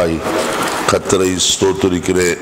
கிருபைக்காய் கத்தரை ஸ்தோத்தரிக்கிறேன்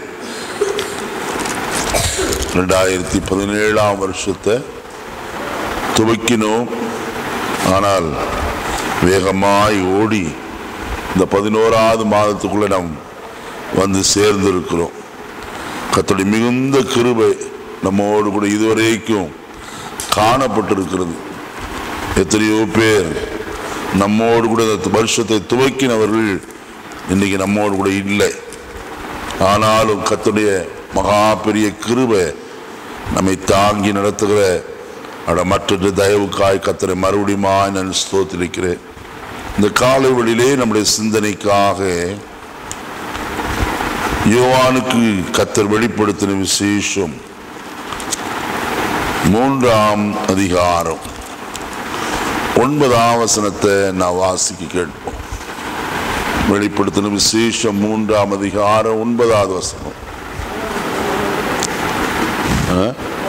ரெண்டாயிரத்தி பதினேழாம் வருஷத்தை துவக்கினோம் ஆனால் வேகமாய் ஓடி இந்த பதினோராவது மாதத்துக்குள்ள நாம் வந்து சேர்ந்திருக்கிறோம் கத்தோடைய மிகுந்த கிருபை நம்மோடு கூட இதுவரைக்கும் காணப்பட்டிருக்கிறது எத்தனையோ பேர் நம்மோடு கூட இந்த வருஷத்தை துவக்கினவர்கள் இன்னைக்கு நம்மோடு கூட இல்லை ஆனாலும் கத்துடைய மகா பெரிய கிருபை நம்மை தாங்கி நடத்துகிற அட மற்றொரு தயவுக்காய் கத்தரை மறுபடியும் நான் ஸ்தோத்திருக்கிறேன் இந்த காலை வழியிலே நம்முடைய சிந்தனைக்காக யோவானுக்கு கத்தர் வெளிப்படுத்தின விசேஷம் மூன்றாம் அதிகாரம் ஒன்பதாம் வசனத்தை நான் வாசிக்க கேட்போம் வெளிப்படுத்தின விசேஷம் மூன்றாம் அதிகாரம் ஒன்பதாவது வசனம் ஆ?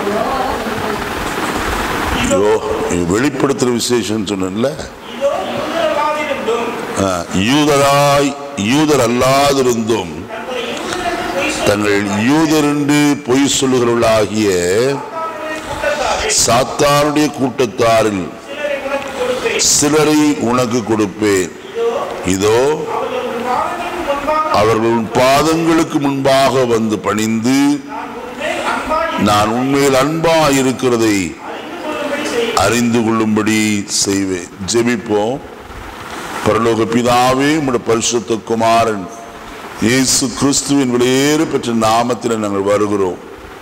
யோ வெளிப்படுத்துற விசேஷம் சொன்னேன்ல இதோ யூதரல்லாதிருந்தும் ஆ, யூதராய் யூதர் அல்லாதிருந்தும் தங்களை யூதர் என்று பொய் தங்கள் யூதர் என்று பொய் சொல்லுகிறவர்களாகிய சொல்லுகிறவர்களாகிய சாத்தானுடைய கூட்டத்தாரில் சாத்தாருடைய கூட்டத்தாரில் சிலரை உனக்கு கொடுப்பேன் சிலரை உனக்கு கொடுப்பேன் இதோ அவர்கள் உன் பாதங்களுக்கு முன்பாக அவர்கள் உன் பாதங்களுக்கு முன்பாக வந்து பணிந்து நான் உன்மேல் அன்பாய் நான் உண்மையில் அன்பா இருக்கிறதை அறிந்து கொள்ளும்படி அறிந்து செய் கொள்ளும்படி செய்வேன் ஜெபிப்போம் பரலோக பிதாவே உம்முடைய பரிசுத்த குமாரன் இயேசு கிறிஸ்துவின் வெளியேறு பெற்ற நாமத்தில் நாங்கள் வருகிறோம்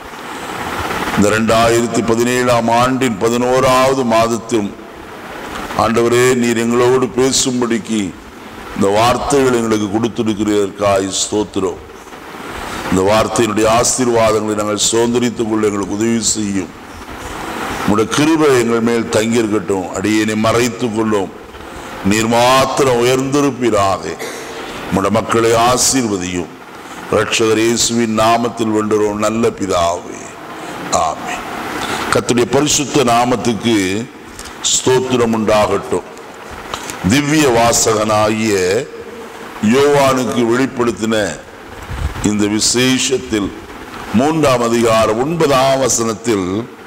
இந்த ரெண்டாயிரத்தி பதினேழாம் ஆண்டின் பதினோராவது மாதத்திலும் ஆண்டவரே நீர் எங்களோடு பேசும்படிக்கு இந்த வார்த்தைகள் எங்களுக்கு கொடுத்திருக்கிறதற்காய் ஸ்தோத்திரம் இந்த வார்த்தையினுடைய ஆசீர்வாதங்களை நாங்கள் சுதந்திரித்துக் கொள்ள எங்களுக்கு உதவி செய்யும் உம்முடைய கிருபை எங்கள் மேல் தங்கியிருக்கட்டும் அடியேனை மறைத்துக் கொள்ளும் நீர் மாத்திரம் உயர்ந்திருப்பீராக உம்முடைய மக்களை ஆசீர்வதியும் ரட்சகர் இயேசுவின் நாமத்தில் வெண்டுறோம் நல்ல பிதாவே ஆமே கர்த்தருடைய பரிசுத்த நாமத்துக்கு ஸ்தோத்திரம் உண்டாகட்டும் திவ்ய வாசகனாகிய யோவானுக்கு வெளிப்படுத்தின இந்த விசேஷத்தில் மூன்றாம் அதிகாரம் ஒன்பதாம் வசனத்தில்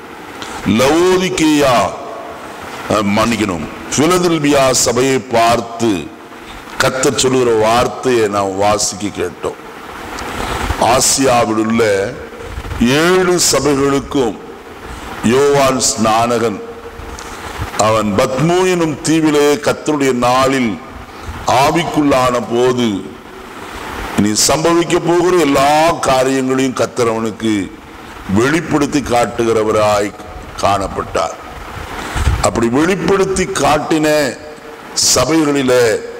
லவோதிக்கேயா அஹ், மன்னிக்கணும் பிலதெல்பியா சபையை பார்த்து கத்தர் சொல்லுகிற வார்த்தையை நாம் வாசிக்க கேட்டோம் ஆசியாவில் உள்ள ஏழு சபைகளுக்கும் யோவான் ஸ்நானகன் அவன் பத்மு எனும் தீவிலே கத்தருடைய நாளில் ஆவிக்குள்ளான போது இனி சம்பவிக்க போகிற எல்லா காரியங்களையும் கத்தர் அவனுக்கு வெளிப்படுத்தி காட்டுகிறவராய் காணப்பட்டார் அப்படி வெளிப்படுத்தி காட்டின சபைகளிலே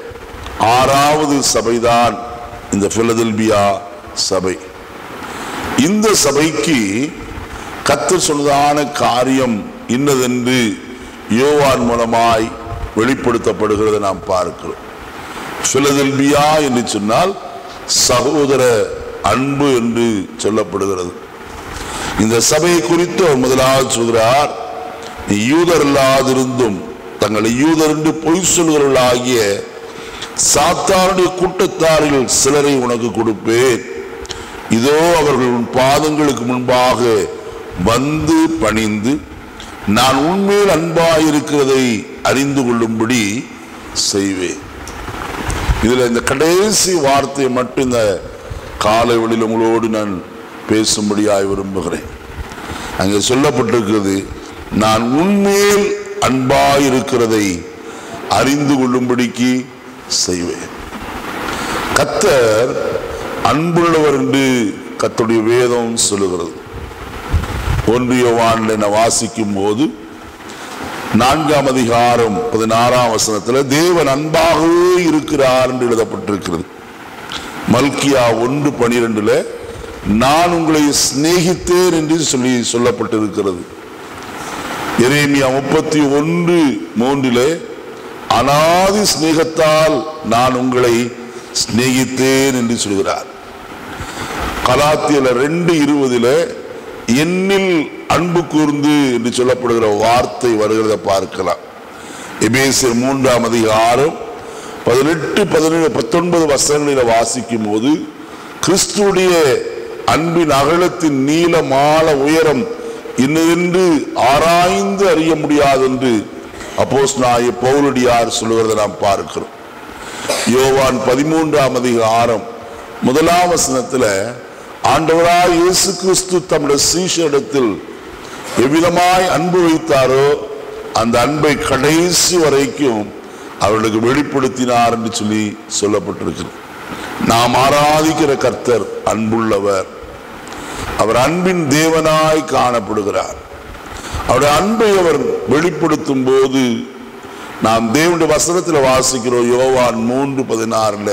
ஆறாவது சபைதான் இந்த பிலதெல்பியா சபை இந்த சபைக்கு கத்தர் சொன்னதான காரியம் இன்னதென்று யோவான் மூலமாய் வெளிப்படுத்தப்படுகிறதை நாம் பார்க்கிறோம் பிலதெல்பியா என்று சொன்னால் சகோதர அன்பு என்று சொல்லப்படுகிறது இந்த சபையை குறித்து அவர் முதலாவது சொல்கிறார் நீ யூதர் இல்லாதிருந்தும் தங்களை யூதர் என்று பொய் சொல்கிறவர்களாகிய சாத்தானுடைய கூட்டத்தாரில் சிலரை உனக்கு கொடுப்பேன் இதோ அவர்கள் உன் பாதங்களுக்கு முன்பாக வந்து பணிந்து நான் உண்மையில் அன்பாயிருக்கிறதை அறிந்து கொள்ளும்படி செய்வேன் இதுல இந்த கடைசி வார்த்தையை மட்டும் இந்த காலை வெளியில் உங்களோடு நான் பேசும்படியாய் விரும்புகிறேன் அங்கே சொல்லப்பட்டிருக்கிறது நான் உண்மையில் அன்பாயிருக்கிறதை அறிந்து கொள்ளும்படிக்கு செய்வேன் கத்தர் அன்புள்ளவர் என்று கத்தருடைய வேதம் சொல்லுகிறது ஒன்றியவான் என வாசிக்கும் போது நான்காம் அதிகாரம் பதினாறாம் வசனத்துல தேவன் அன்பாகவே இருக்கிறார் என்று எழுதப்பட்டிருக்கிறது மல்கியா ஒன்று பனிரெண்டுல நான் உங்களை சிநேகித்தேன் என்று சொல்லி சொல்லப்பட்டிருக்கிறது எரேமியா முப்பத்தி ஒன்று மூன்றிலே அனாதி சிநேகத்தால் நான் உங்களை சிநேகித்தேன் என்று சொல்கிறார் கலாத்தியல ரெண்டு இருபதுல என்னில் அன்பு கூர்ந்து என்று சொல்லப்படுகிற வார்த்தை வருகிறத பார்க்கலாம் எபேசியர் மூன்றாம் அதிகாரம் பதினெட்டு பதினேழு பத்தொன்பது வசனங்களில் வாசிக்கும் போது கிறிஸ்துடைய அன்பின் அகலத்தின் நீளம் ஆழ உயரம் இன்னதென்று ஆராய்ந்து அறிய முடியாது என்று அப்போஸ் நாய பவுலடியார் சொல்லுகிறதை நாம் பார்க்கிறோம் யோவான் பதிமூன்றாம் அதிகாரம் முதலாம் வசனத்துல ஆண்டவராய் இயேசு கிறிஸ்து தம்முடைய சீஷரிடத்தில் எவ்விதமாய் அன்பு வைத்தாரோ அந்த அன்பை கடைசி வரைக்கும் அவர்களுக்கு வெளிப்படுத்தினார் என்று சொல்லி சொல்லப்பட்டிருக்கிறது நாம் ஆராதிக்கிற கர்த்தர் அன்புள்ளவர் அவர் அன்பின் தேவனாய் காணப்படுகிறார் அவருடைய அன்பை அவர் வெளிப்படுத்தும் போது நாம் தேவனுடைய வசனத்தில் வாசிக்கிறோம் யோவான் மூன்று பதினாறுல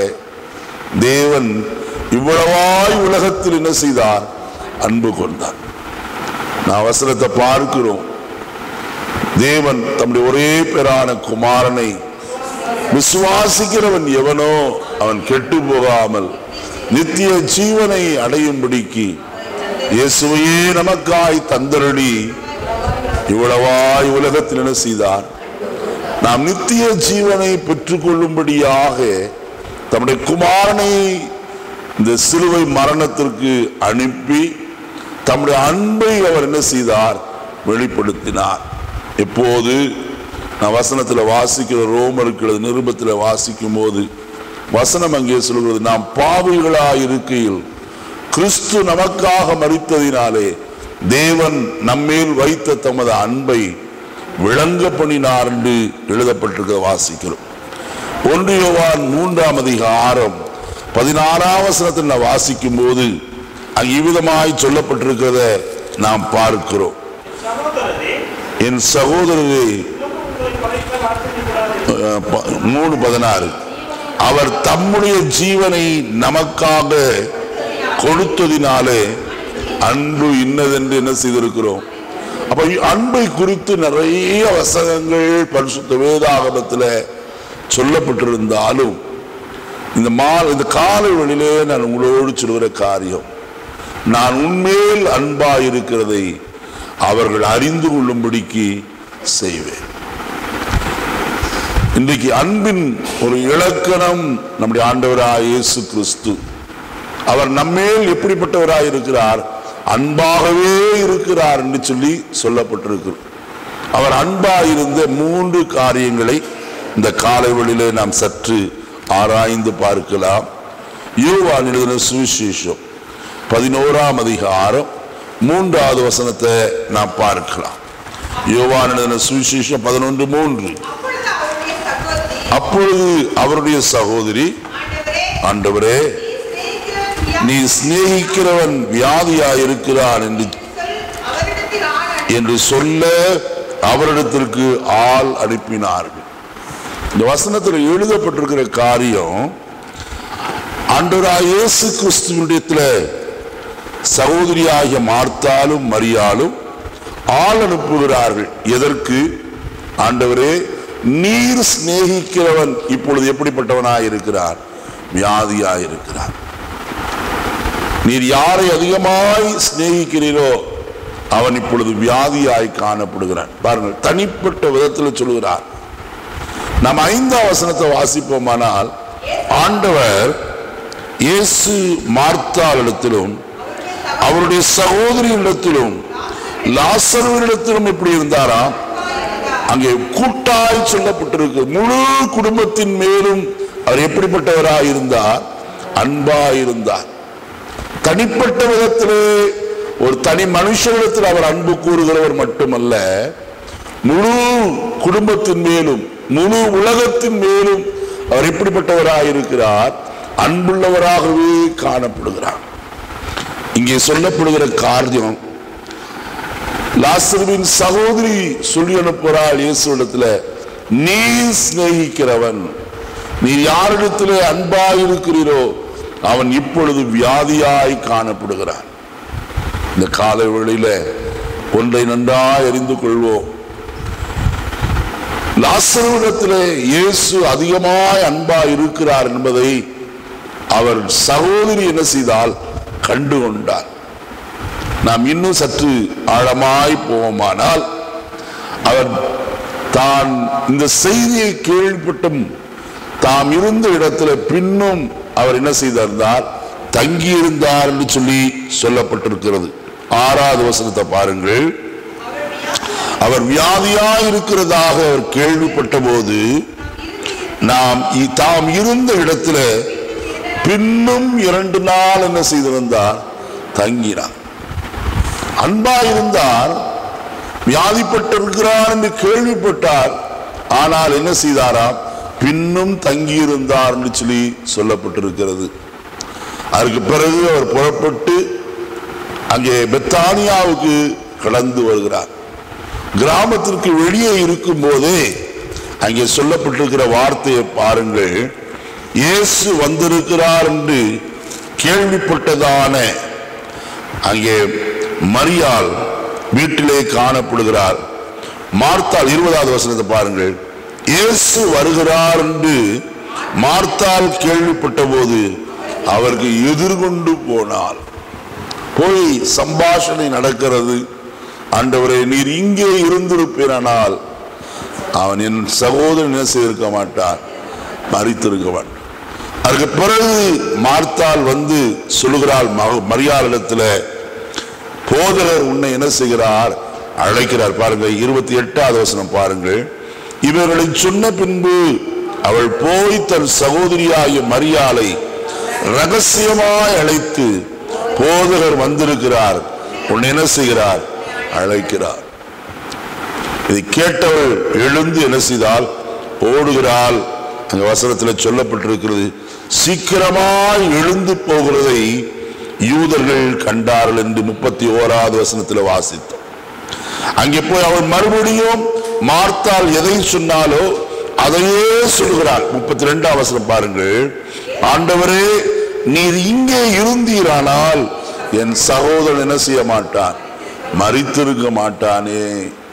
தேவன் இவ்வளவாய் உலகத்தில் என்ன செய்தார் அன்பு கொண்டார் நான் வசனத்தை பார்க்கிறோம் தேவன் தம்முடைய ஒரே பேரான குமாரனை விசுவாசிக்கிறவன் எவனோ அவன் கெட்டு போகாமல் நித்திய ஜீவனை அடையும்படிக்கு இயேசுவையே நமக்காய் தந்தருளி இவ்வளவாய் உலகத்தில் என்ன செய்தார் நாம் நித்திய ஜீவனை பெற்றுக்கொள்ளும்படியாக தம்முடைய குமாரனை இந்த சிலுவை மரணத்திற்கு அனுப்பி தம்முடைய அன்பை அவர் என்ன செய்தார் வெளிப்படுத்தினார் எப்போது நான் வசனத்தில் வாசிக்கிற ரோமருக்கு நிருபத்தில் வாசிக்கும் போது வசனம் அங்கே சொல்கிறது நாம் பாவிகளாய் இருக்கையில் கிறிஸ்து நமக்காக மறித்ததினாலே தேவன் நம்மேல் வைத்த தமது அன்பை விளங்க பண்ணினார் என்று எழுதப்பட்டிருக்க வாசிக்கிறோம் ஒன்று யோவான் மூன்றாம் அதிகாரம் பதினாறாம் வசனத்தில் நான் வாசிக்கும் போது அங்கு இவ்விதமாய் சொல்லப்பட்டிருக்கிறத நாம் பார்க்கிறோம் சகோதரரே என் சகோதரரே உங்களை படைத்த வார்த்தைகளால் அஹ், ப- மூணு பதினாறு அவர் தம்முடைய ஜீவனை நமக்காக கொடுத்ததினாலே அன்பு இன்னதென்று என்ன செய்திருக்கிறோம் அப்ப இ- அன்பை குறித்து நிறைய வசனங்கள் பரிசுத்த வேதாகமத்தில் சொல்லப்பட்டிருந்தாலும் இந்த மா இந்த காலை வழியிலே நான் உங்களோடு சொல்கிற காரியம் நான் உண்மையில் அன்பாயிருக்கிறதை அவர்கள் அறிந்து கொள்ளும்படிக்கு செய்வேன் இன்றைக்கு அன்பின் ஒரு இலக்கணம் நம்முடைய ஆண்டவராய் இயேசு கிறிஸ்து அவர் நம்மேல் எப்படிப்பட்டவராய் இருக்கிறார் அன்பாகவே இருக்கிறார் என்று சொல்லி சொல்லப்பட்டிருக்கு அவர் அன்பாயிருந்த மூன்று காரியங்களை இந்த காலை வேளையிலே நாம் சற்று ஆராய்ந்து பார்க்கலாம் யோவான் எழுதின சுவிசேஷம் பதினோராம் அதிகாரம் மூன்றாவது வசனத்தை நாம் பார்க்கலாம் யோவான் எழுதின சுவிசேஷம் பதினொன்று மூன்று அப்பொழுது அவருடைய சகோதரி அப்பொழுது அவருடைய சகோதரி ஆண்டவரே ஆண்டவரே நீ சிநேகிக்கிறவன் நீ சிநேகிக்கிறவன் வியாதியாயிருக்கிறான் என்று சொல் அவரிடத்தில் ஆள் என்று சொல்ல அவரிடத்திற்கு ஆள் அனுப்பினார்கள் இந்த வசனத்தில் எழுதப்பட்டிருக்கிற காரியம் ஆண்டவராய் இயேசு கிறிஸ்துவிடத்தில் சகோதரியாகிய மார்த்தாலும் மரியாலும் ஆள் அனுப்புகிறார்கள் எதற்கு ஆண்டவரே நீர் சிநேகிக்கிறவன் இப்பொழுது எப்படிப்பட்டவனாய் இருக்கிறார் வியாதியாய் இருக்கிறார் நீர் யாரை அதிகமாய் சிநேகிக்கிறீரோ அவன் இப்பொழுது வியாதியாய் காணப்படுகிறான் பாருங்கள் தனிப்பட்ட விதத்தில் சொல்கிறார் நாம் ஐந்தாம் வசனத்தை வாசிப்போமானால் ஆண்டவர் இயேசு மார்த்தாளிடத்திலும் அவருடைய சகோதரியிடத்திலும் லாசருவினிடத்திலும் எப்படி இருந்தாராம் அங்கே கூட்டாய் சொல்லப்பட்டிருக்கு முழு குடும்பத்தின் மேலும் அவர் எப்படிப்பட்டவராய் இருந்தார் அன்பாய் இருந்தார் தனிப்பட்ட விதத்திலே ஒரு தனி மனுஷனிடத்தில் அவர் அன்பு கூறுகிறவர் மட்டுமல்ல முழு குடும்பத்தின் மேலும் முழு உலகத்தின் மேலும் அவர் எப்படிப்பட்டவராய் இருக்கிறார் அன்புள்ளவராகவே காணப்படுகிறார் இங்கே சொல்லப்படுகிற காரியம் லாசருவின் சகோதரி சொல்லி அனுப்புகிறாள் இயேசுவிடத்துல நீ சிநேகிக்கிறவன் நீ யாரிடத்திலே அன்பாய் இருக்கிறீரோ அவன் இப்பொழுது வியாதியாய் காணப்படுகிறான் இந்த காலை வேளையில ஒன்றை நன்றாய் அறிந்து கொள்வோம் லாசருவிடத்திலே இயேசு அதிகமாய் அன்பாய் இருக்கிறார் என்பதை அவர் சகோதரி என்ன செய்தால் கண்டு கொண்டார் நாம் இன்னும் சற்று ஆழமாய் போவோமானால் அவர் தான் இந்த செய்தியை கேள்விப்பட்டும் தாம் இருந்த இடத்துல பின்னும் அவர் என்ன செய்திருந்தார் தங்கி இருந்தார் என்று சொல்லி சொல்லப்பட்டிருக்கிறது ஆறாவது வசனத்தை பாருங்கள் அவர் வியாதியாய் இருக்கிறதாக அவர் கேள்விப்பட்ட போது நாம் இ- தாம் இருந்த இடத்துல பின்னும் இரண்டு நாள் என்ன செய்திருந்தார் தங்கினார் அன்பா இருந்தார் வியாதிப்பட்டிருக்கிறார் என்று கேள்விப்பட்டார் ஆனால் என்ன செய்தாராம் பின்னும் தங்கியிருந்தார் என்று சொல்லி சொல்லப்பட்டிருக்கிறது அதற்கு பிறகு அவர் புறப்பட்டு அங்கே பெத்தானியாவுக்கு கடந்து வருகிறார் கிராமத்திற்கு வெளியே இருக்கும் போதே அங்கே சொல்லப்பட்டிருக்கிற வார்த்தையை பாருங்கள் இயேசு வந்திருக்கிறார் என்று கேள்விப்பட்டதான அங்கே மரியாள் வீட்டிலே காணப்படுகிறார் மார்த்தாள் இருபதாவது வசனத்தை பாருங்கள் இயேசு வருகிறார் என்று மார்த்தாள் கேள்விப்பட்ட போது அவருக்கு எதிர்கொண்டு போனாள் போய் சம்பாஷணை நடக்கிறது ஆண்டவரே நீர் இங்கே இருந்திருப்பீரானால் அவன் என் சகோதரன் என்ன செய்திருக்க மாட்டான் மறித்திருக்க மாட்டான் அதுக்கு பிறகு மார்த்தாள் வந்து சொல்லுகிறாள் மக- மரியாளிடத்துல போதகர் உன்னை என்ன செய்கிறார் அழைக்கிறார் பாருங்க இருபத்தி எட்டாவது வசனம் பாருங்கள் இவர்களை சொன்ன பின்பு அவள் போய் தன் சகோதரியாகிய மரியாளை ரகசியமாய் அழைத்து போதகர் வந்திருக்கிறார் உன்னை என்ன செய்கிறார் அழைக்கிறார் இதை கேட்டவள் எழுந்து என்ன செய்தால் ஓடுகிறாள் அங்க வசனத்தில் சொல்லப்பட்டிருக்கிறது சீக்கிரமாய் எழுந்து போகிறதை யூதர்கள் கண்டார்கள் என்று முப்பத்தி ஓராவது வசனத்தில் வாசித்தோம் அங்கே போய் அவள் மறுபடியும் மார்த்தால் எதை சொன்னாலோ அதையே சொல்கிறாள் முப்பத்தி ரெண்டாம் வசனம் பாருங்கள் ஆண்டவரே நீர் இங்கே இருந்தீரானால் என் சகோதரன் என்ன செய்ய மாட்டான் மறித்திருக்க மாட்டானே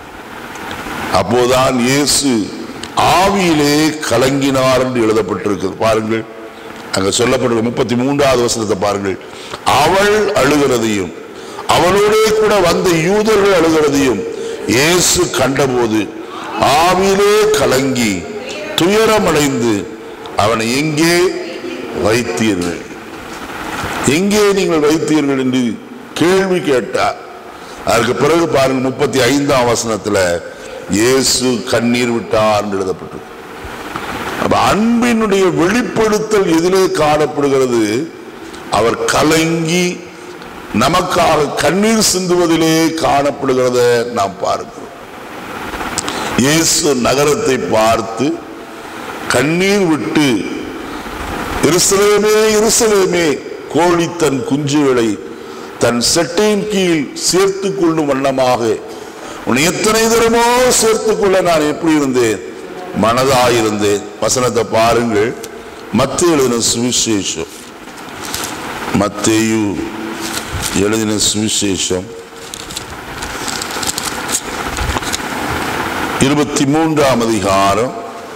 அப்போதான் இயேசு ஆவியிலே கலங்கினார் என்று எழுதப்பட்டிருக்கிறது பாருங்கள் அங்க சொல்லப்பட்டிருக்க முப்பத்தி மூன்றாவது வசனத்தை பாருங்கள் அவள் அழுகிறதையும் அவளோடே கூட வந்த யூதர்கள் அழுகிறதையும் இயேசு கண்டபோது ஆவியிலே கலங்கி துயரமடைந்து அவனை எங்கே வைத்தீர்கள் எங்கே நீங்கள் வைத்தீர்கள் என்று கேள்வி கேட்டார் அதற்கு பிறகு பாருங்கள் முப்பத்தி ஐந்தாம் வசனத்துல இயேசு கண்ணீர் விட்டார் என்று எழுதப்பட்டது அப்ப அன்பினுடைய வெளிப்படுத்தல் எதிலே காணப்படுகிறது அவர் கலங்கி நமக்காக கண்ணீர் சிந்துவதிலே காணப்படுகிறத நாம் பார்க்கிறோம் இயேசு நகரத்தை பார்த்து கண்ணீர் விட்டு எருசலேமே எருசலேமே கோழி தன் குஞ்சுகளை தன் செட்டையின் கீழ் சேர்த்துக் கொள்ளும் வண்ணமாக உன்னை எத்தனை தரமோ சேர்த்துக் கொள்ள நான் எப்படி இருந்தேன் மனதாயிருந்தேன் வசனத்தை பாருங்கள் மத்திய எழுதின சுவிசேஷம் மத்தேயு எழுதின சுவிசேஷம் இருபத்தி மூன்றாம் அதிகாரம்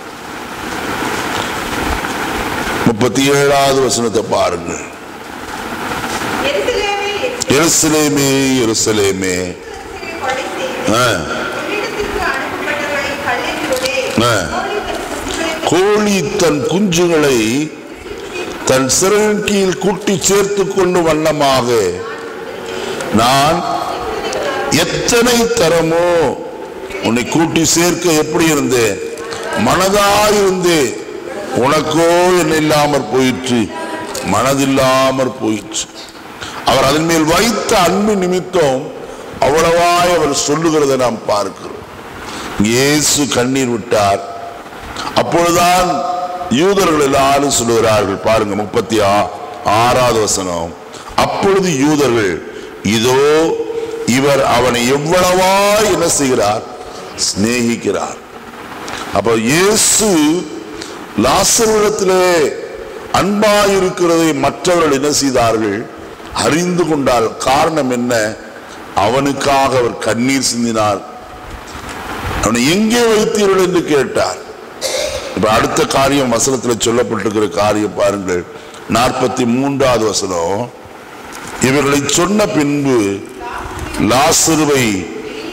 முப்பத்தி ஏழாவது வசனத்தை பாருங்கள் எருசலேமே, எருசலேமே எருசலேமே எருசலேமே, கொலை செய்து, ஆ, உன்னிடத்திற்கு அனுப்பப்பட்டவர்களை கல்லெறிவதே, ஆ. கோழி தன் குஞ்சுகளை கோழி தன் குஞ்சுகளை தன் சிறகின் கீழ் கூட்டி சேர்த்து கொண்டு வண்ணமாக நான் எத்தனை தரமோ உன்னை கூட்டி சேர்க்க எப்படி இருந்தேன் மனதாயிருந்தேன் உனக்கோ என்ன இல்லாமற் போயிற்று மனதில்லாமற் போயிற்று அவர் அதன் மேல் வைத்த அன்பு நிமித்தம் அவ்வளவாய் அவர் சொல்லுகிறதை நாம் பார்க்கிறோம் இயேசு கண்ணீர் விட்டார் அப்பொழுதுதான் யூதர்கள் எல்லாரும் சொல்லுகிறார்கள் பாருங்க முப்பத்தி ஆ- ஆறாவது வசனம் அப்பொழுது யூதர்கள் இதோ இவர் அவனை எவ்வளவா என்ன செய்கிறார் சிநேகிக்கிறார் அப்ப இயேசு லாசருவிடத்திலே அன்பாயிருக்கிறதை மற்றவர்கள் என்ன செய்தார்கள் அறிந்து கொண்டால் காரணம் என்ன அவனுக்காக அவர் கண்ணீர் சிந்தினார் அவனை எங்கே வைத்தீர்கள் என்று கேட்டார் இப்ப அடுத்த காரியம் வசனத்தில் சொல்லப்பட்டிருக்கிற காரியம் பாருங்கள் நாற்பத்தி மூன்றாவது வசனம் இவர்களை சொன்ன பின்பு லாசருவை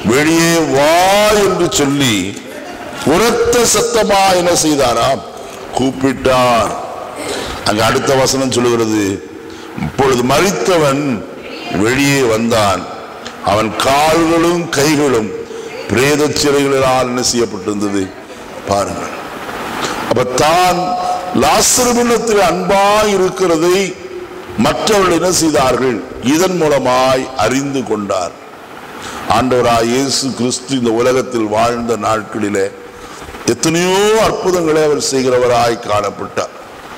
வெளியே வா என்று சொல்லி உரத்த சத்தமா என்ன செய்தாராம் கூப்பிட்டார் அங்க அடுத்த வசனம் சொல்லுகிறது இப்பொழுது மறித்தவன் வெளியே வந்தான் அவன் கால்களும் கைகளும் பிரேத சிறைகளால் என்ன செய்யப்பட்டிருந்தது பாருங்கள் அப்ப தான் லாசருவினத்தில் அன்பாய் இருக்கிறதை மற்றவர்கள் என்ன செய்தார்கள் இதன் மூலமாய் அறிந்து கொண்டார் ஆண்டவராய் இயேசு கிறிஸ்து இந்த உலகத்தில் வாழ்ந்த நாட்களிலே எத்தனையோ அற்புதங்களை அவர் செய்கிறவராய் காணப்பட்டார்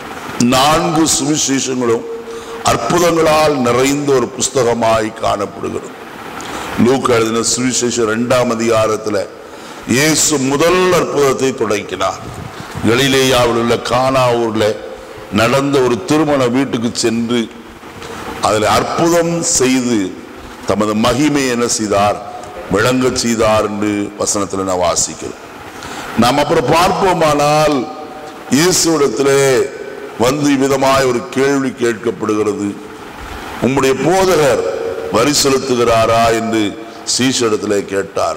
நான்கு சுவிசேஷங்களும் அற்புதங்களால் நிறைந்த ஒரு புஸ்தகமாய் காணப்படுகிறது லூக் எழுதின சுவிசேஷம் இரண்டாம் அதிகாரத்துல இயேசு முதல் அற்புதத்தை தொடங்கினார் கலிலேயாவில் உள்ள கானா ஊர்ல நடந்த ஒரு திருமண வீட்டுக்கு சென்று அதில் அற்புதம் செய்து தமது மகிமை என்ன செய்தார் விளங்க செய்தார் என்று வசனத்தில் நான் வாசிக்கிறோம் நாம் அப்புறம் பார்ப்போமானால் இயேசுவிடத்திலே வந்து விதமாய் ஒரு கேள்வி கேட்கப்படுகிறது உம்முடைய போதகர் வரி செலுத்துகிறாரா என்று சீஷரிடத்திலே கேட்டார்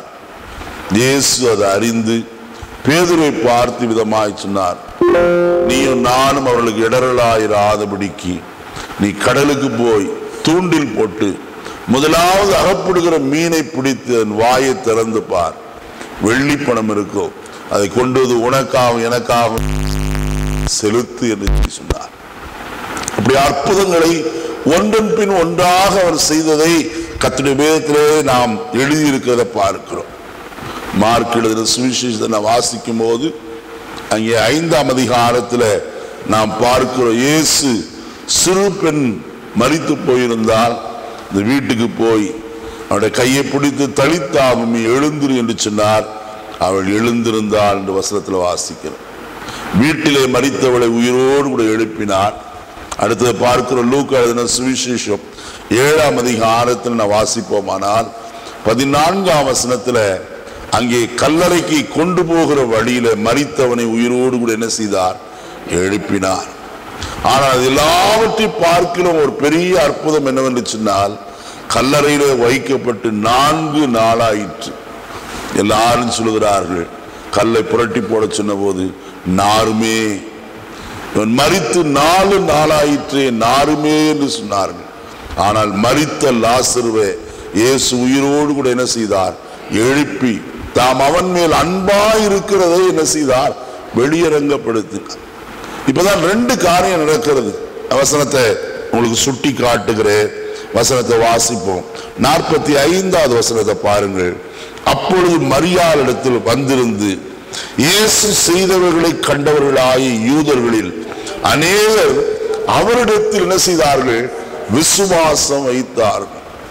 இயேசு அதை அறிந்து பேதுரை பார்த்து விதமாய் சொன்னார் நீயும் நானும் அவர்களுக்கு இடரலாயிராதபடிக்கு நீ கடலுக்கு போய் தூண்டில் போட்டு முதலாவது அகப்படுகிற மீனை பிடித்து அதன் வாயை திறந்து பார் வெள்ளி பணம் இருக்கும் அதை கொண்டு வந்து உனக்காகவும் எனக்காகவும் செலுத்து என்று சொன்னார் அப்படி அற்புதங்களை ஒன்றன் பின் ஒன்றாக அவர் செய்ததை கத்துடைய வேதத்திலே நாம் எழுதியிருக்கிறத பார்க்கிறோம் மார்க் எழுதின சுவிசேஷத்தை நான் வாசிக்கும் போது அங்கே ஐந்தாம் அதிகாரத்தில் நாம் பார்க்கிறோம் இயேசு சிறு பெண் மரித்து போயிருந்தால் இந்த வீட்டுக்கு போய் அவருடைய கையை பிடித்து தளித்தாவும் எழுந்திரு என்று சொன்னார் அவள் எழுந்திருந்தாள் என்று வசனத்தில் வாசிக்கிறோம் வீட்டிலே மரித்தவளை உயிரோடு கூட எழுப்பினார் அடுத்தது பார்க்கிற லூக் எழுதின சுவிசேஷம் ஏழாம் அதிகாரத்தில் நான் வாசிப்போமானால் பதினான்காம் வசனத்துல அங்கே கல்லறைக்கு கொண்டு போகிற வழியில மரித்தவனை உயிரோடு கூட என்ன செய்தார் எழுப்பினார் ஆனால் அது எல்லாவற்றையும் பார்க்கிலும் ஒரு பெரிய அற்புதம் என்னவென்று சொன்னால் கல்லறையிலே வைக்கப்பட்டு நான்கு நாளாயிற்று எல்லாரும் சொல்லுகிறார்கள் கல்லை புரட்டி போட சொன்னபோது நாருமே இவன் மரித்து நாலு நாளாயிற்றே நாருமே என்று சொன்னார்கள் ஆனால் மரித்த லாசருவே இயேசு உயிரோடு கூட என்ன செய்தார் எழுப்பி தாம் அவன் மேல் அன்பாய் இருக்கிறதை என்ன செய்தார் வெளியரங்கப்படுத்தினார் இப்பதான் ரெண்டு காரியம் நடக்கிறது வசனத்தை உங்களுக்கு சுட்டி காட்டுகிறேன் வசனத்தை வாசிப்போம் நாற்பத்தி ஐந்தாவது வசனத்தை பாருங்கள் அப்பொழுது மரியாளிடத்தில் வந்திருந்து இயேசு செய்தவர்களை கண்டவர்களாகிய யூதர்களில் அநேகர் அவரிடத்தில் என்ன செய்தார்கள் விசுவாசம் வைத்தார்கள்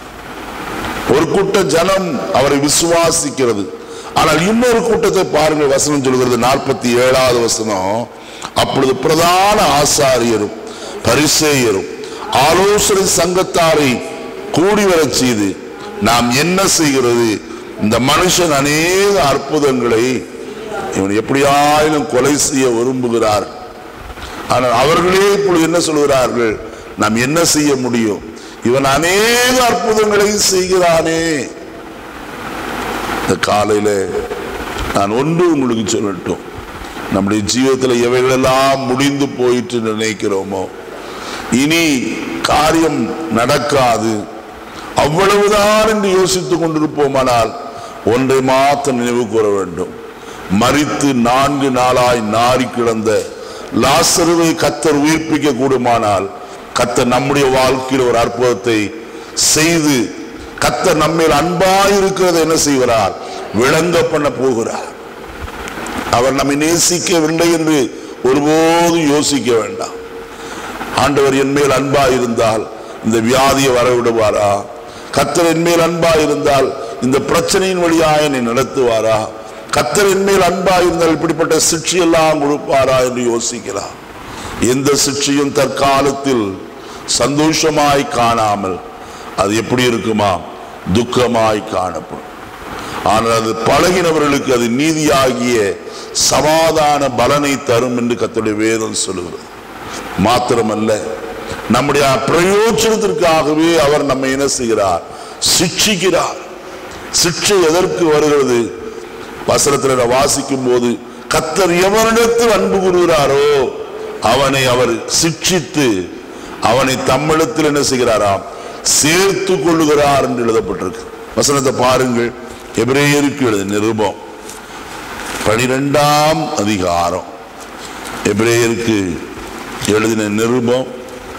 ஒரு கூட்ட ஜனம் அவரை விசுவாசிக்கிறது ஆனால் இன்னொரு கூட்டத்தை பாருங்கள் வசனம் சொல்கிறது நாற்பத்தி ஏழாவது வசனம் அப்பொழுது பிரதான ஆசாரியரும் பரிசேயரும் ஆலோசனை சங்கத்தாரை கூடி வரச் செய்து நாம் என்ன செய்கிறது இந்த மனுஷன் அநேக அற்புதங்களை இவன் எப்படியாயினும் கொலை செய்ய விரும்புகிறார் ஆனால் அவர்களே இப்பொழுது என்ன சொல்கிறார்கள் நாம் என்ன செய்ய முடியும் இவன் அநேக அற்புதங்களை செய்கிறானே இந்த காலையில நான் ஒன்று உங்களுக்கு சொல்லட்டும் நம்முடைய ஜீவிதத்தில் எவைகளெல்லாம் முடிந்து போயிட்டு நினைக்கிறோமோ இனி காரியம் நடக்காது அவ்வளவுதான் என்று யோசித்துக் கொண்டிருப்போமானால் ஒன்றை மாத்திரம் நினைவு கூற வேண்டும் மரித்து நான்கு நாளாய் நாறி கிடந்த லாசருவை கத்தர் உயிர்ப்பிக்க கூடுமானால் கத்தர் நம்முடைய வாழ்க்கையில் ஒரு அற்புதத்தை செய்து கத்தர் நம்மேல் அன்பாய் இருக்கிறதை என்ன செய்கிறார் விளங்க பண்ண போகிறார் அவர் நம்மை நேசிக்கவில்லை என்று ஒருபோதும் யோசிக்க வேண்டாம் ஆண்டவர் என் மேல் அன்பா இருந்தால் இந்த வியாதியை வரவிடுவாரா கத்தர் என் மேல் அன்பா இருந்தால் இந்த பிரச்சனையின் வழியாக என்னை நடத்துவாரா கத்தர் என் மேல் அன்பா இருந்தால் இப்படிப்பட்ட சிக்ஷையெல்லாம் கொடுப்பாரா என்று யோசிக்கலாம் எந்த சிக்ஷையும் தற்காலத்தில் சந்தோஷமாய் காணாமல் அது எப்படி இருக்குமா துக்கமாய் காணப்படும் ஆனால் அது பழகினவர்களுக்கு அது நீதியாகிய சமாதான பலனை தரும் என்று கர்த்தருடைய வேதம் சொல்லுகிறது மாத்திரமல்ல நம்முடைய பிரயோஜனத்திற்காகவே அவர் நம்மை என்ன செய்கிறார் சிக்ஷிக்கிறார் சிக்ஷை எதற்கு வருகிறது வசனத்தில் நான் வாசிக்கும் போது கத்தர் எவனிடத்தில் அன்பு கூறுகிறாரோ அவனை அவர் சிக்ஷித்து அவனை தம்மிடத்தில் என்ன செய்கிறாராம் சேர்த்து கொள்ளுகிறார் என்று எழுதப்பட்டிருக்கு வசனத்தை பாருங்கள் எபிரேயருக்கு எழுத நிருபம் பனிரெண்டாம் அதிகாரம் எபிரேயருக்கு எழுதின நிருபம்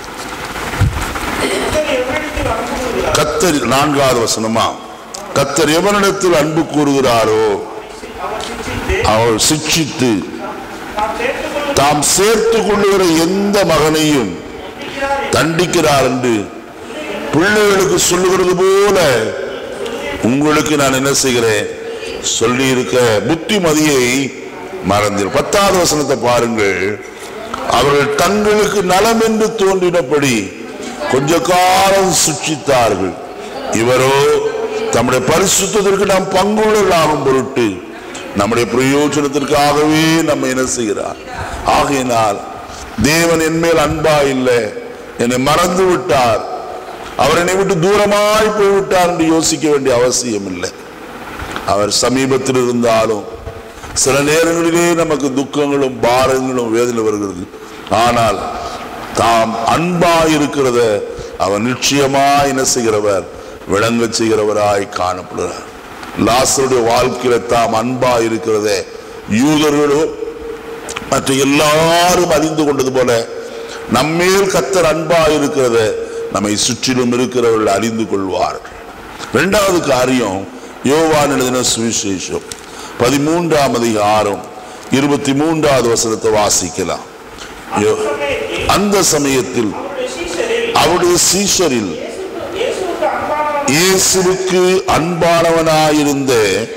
கர்த்தர் எவரிடத்தில் அன்பு கூறுகிறார் கத்தர் நான்காவது வசனமா கத்தர் எவனிடத்தில் அன்பு கூறுகிறாரோ அவர் சிக்ஷித்து அவர் சிக்ஷித்து நாம் சேர்த்துக்கொள்ளும் தாம் சேர்த்து கொள்ளுகிற எந்த மகனையும் இருக்கிறார் தண்டிக்கிறார் என்று பிள்ளைகளுக்கு சொல்லுகிறது போல உங்களுக்கு நான் என்ன செய்கிறேன் சொல்லி இருக்க புத்திமதியை மறந்தீர் பத்தாவது வசனத்தை பாருங்கள் அவர்கள் தங்களுக்கு நலம் என்று தோன்றினபடி கொஞ்ச காலம் சுட்சித்தார்கள் இவரோ தம்முடைய பரிசுத்தத்திற்கு நாம் பங்குள்ளவர்களாகும் பொருட்டு நம்முடைய பிரயோஜனத்திற்காகவே நம்ம என்ன செய்கிறார் ஆகையினால் தேவன் என் மேல் அன்பா இல்லை என்னை மறந்து விட்டார் அவர் என்னை விட்டு தூரமாய் போய்விட்டார் என்று யோசிக்க வேண்டிய அவசியம் இல்லை அவர் சமீபத்தில் இருந்தாலும் சில நேரங்களிலே நமக்கு துக்கங்களும் பாரங்களும் வேதனை வருகிறது ஆனால் தாம் அன்பா இருக்கிறத அவர் நிச்சயமா என்ன செய்கிறவர் விளங்க செய்கிறவராய் காணப்படுகிறார் லாசருடைய வாழ்க்கையில தாம் அன்பா இருக்கிறதே யூதர்களோ மற்ற எல்லாரும் அறிந்து கொண்டது போல நம்மேல் கத்தர் அன்பா இருக்கிறத நம்மை சுற்றிலும் இருக்கிறவர்கள் அறிந்து கொள்வார்கள் இரண்டாவது காரியம் யோவான் எழுதின சுவிசேஷம் பதிமூன்றாம் அதிகாரம் இருபத்தி மூன்றாவது வசனத்தை வாசிக்கலாம் யோ- சமயத்தில் அந்த சமயத்தில் அவருடைய சீஷரில் அவருடைய சீஷரில் இயேசுவுக்கு அன்பானவன் இயேசுவுக்கு அன்பானவனாயிருந்த